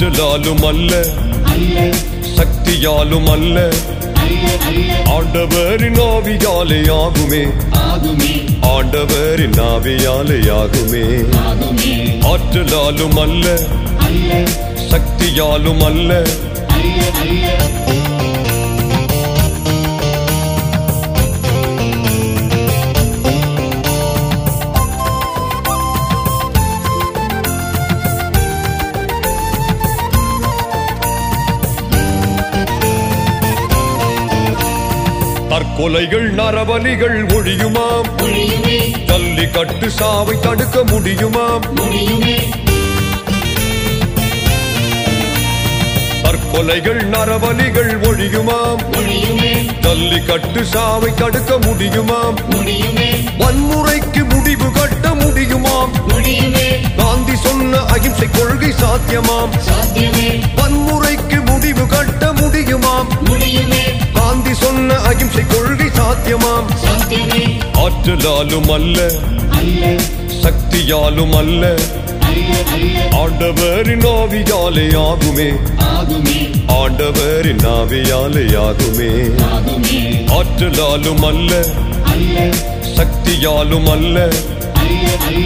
ஆற்றலாலும் அல்ல அல்ல சக்தியாலும் அல்ல அல்ல அல்ல ஆண்டவரின் ஆவியாலே ஆகுமே ஆகுமே ஆண்டவரின் ஆவியாலே ஆகுமே ஆகுமே ஆற்றலாலும் அல்ல அல்ல சக்தியாலும் அல்ல அல்ல அல்ல தற்கொலைகள் நரபலிகள் ஒழியுமாம் முடியுமே ஜல்லிக்கட்டு சாவை தடுக்க முடியுமாம் முடியுமே தற்கொலைகள் நரபலிகள் ஒழியுமாம் முடியுமே ஜல்லிக்கட்டு சாவை தடுக்க முடியுமாம் முடியுமே வன்முறைக்கு முடிவு கட்ட முடியுமாம் முடியுமே காந்தி சொன்ன அகிம்சை கொள்கை சாத்தியமாம் சாத்தியமே வன்முறைக்கு முடிவு கட்ட முடியுமாம் முடியுமே காந்தி சொன்ன அகிம்சை கொள்கை சாத்தியமாம் சாத்தியமே ஆற்றலாலும் அல்ல அல்ல சக்தியாலும் அல்ல அல்ல அல்ல ஆண்டவரின் ஆவியாலே ஆகுமே ஆகுமே ஆண்டவரின் ஆவியாலே ஆகுமே ஆகுமே ஆற்றலாலும் அல்ல அல்ல சக்தியாலும் அல்ல அல்ல அல்ல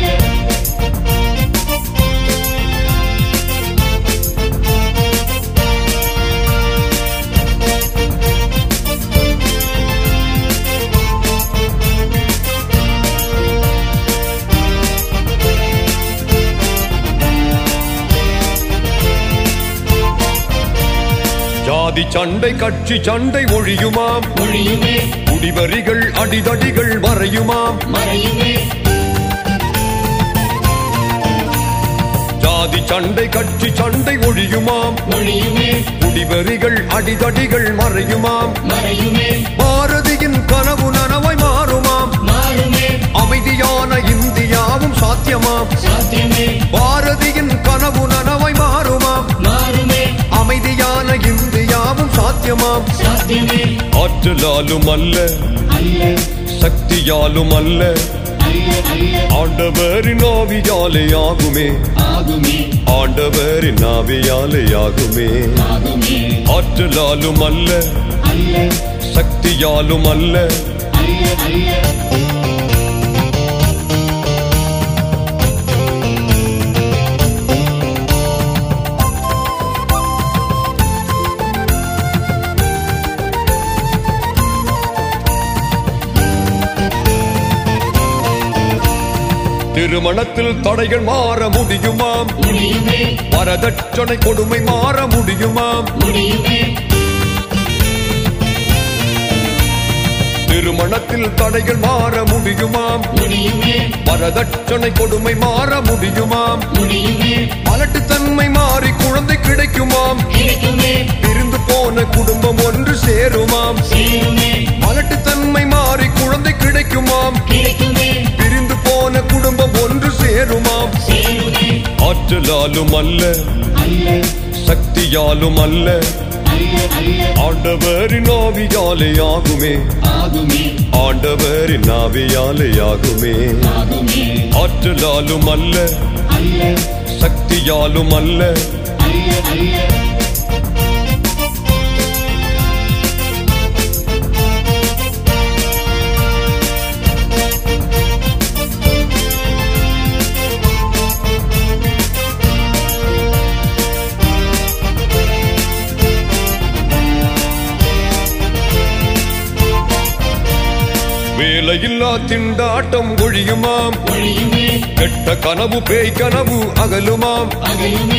ஜாதி சண்டை கட்சி சண்டை ஒழியுமாம் முடியுமே குடிவரிகள் அடிதடிகள் வரையுமாம் மறையுமே ஜாதி சண்டை கட்சி சண்டை ஒழியுமாம் முடியுமே குடிவரிகள் அடிதடிகள் மறையுமாம் மறையுமே பாரதியின் கனவு நனவாய் மாறுமாம் மாறுமே அமைதியான இந்தியாவும் சாத்தியமாம் சாத்தியமே பாரதியின் கனவு நனவாய் மாறுமாம் மாறுமே அமைதியான இந்தியாவும் சாத்தியமாம் சாத்தியமே ஆற்றலாலும் அல்ல அல்ல சக்தியாலும் அல்ல அல்ல அல்ல ஆண்டவரின் ஆவியாலே ஆகுமே ஆகுமே ஆண்டவரின் ஆவியாலே ஆகுமே ஆகுமே ஆற்றலாலும் அல்ல அல்ல சக்தியாலும் அல்ல அல்ல அல்ல திருமணத்தில் தடைகள் மாற முடியுமாம் முடியுமே வரதட்சணை கொடுமை மாற முடியுமாம் முடியுமே திருமணத்தில் தடைகள் மாற முடியுமாம் முடியுமே வரதட்சணை கொடுமை மாற முடியுமாம் முடியுமே மலட்டுத்தன்மை மாறி குழந்தை கிடைக்குமாம் கிடைக்குமே பிரிந்து போன குடும்பம் ஒன்று சேருமாம் சேருமே மலட்டுத்தன்மை மாறி குழந்தை கிடைக்குமாம் கிடைக்குமே பிரிந்து போன குடும்பம் ஒன்று சேருமாம் சேருமே ஆற்றலாலும் அல்ல அல்ல சக்தியாலும் அல்ல அல்ல அல்ல ஆண்டவரின் ஆவியாலே ஆகுமே ஆகுமே ஆண்டவரின் ஆவியாலே ஆகுமே ஆகுமே ஆற்றலாலும் அல்ல அல்ல சக்தியாலும் அல்ல அல்ல அல்ல வேலையில்லா திண்டாட்டம் ஒழியுமாம் ஒழியுமே கெட்ட கனவு பேய் கனவு அகலுமாம் அகலுமே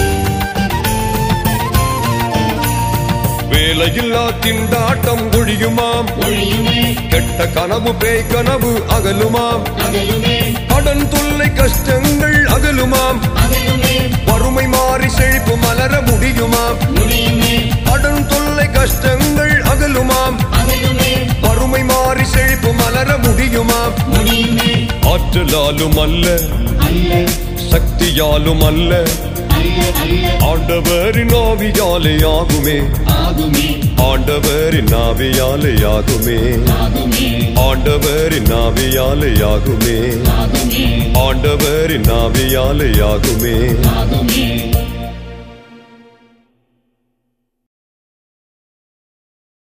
வேலையில்லா திண்டாட்டம் ஒழியுமாம் ஒழியுமே கெட்ட கனவு பேய் கனவு அகலுமாம் அகலுமே கடன் தொல்லை கஷ்டங்கள் அகலுமாம் அகலுமே வறுமை மாறி செழிப்பு மலர முடியுமாம் முடியுமே கடன் தொல்லை கஷ்டங்கள் அகலுமாம் அகலுமே வறுமை மாறி செழிப்பு மலர முடியுமாம் முடியுமே ஆற்றலாலும் அல்ல அல்ல சக்தியாலும் அல்ல அல்ல அல்ல ஆண்டவரின் ஆவியாலே ஆகுமே ஆகுமே ஆண்டவரின் ஆவியாலே ஆகுமே ஆகுமே ஆண்டவரின் ஆவியாலே ஆகுமே ஆகுமே ஆண்டவரின் ஆவியாலே ஆகுமே ஆகுமே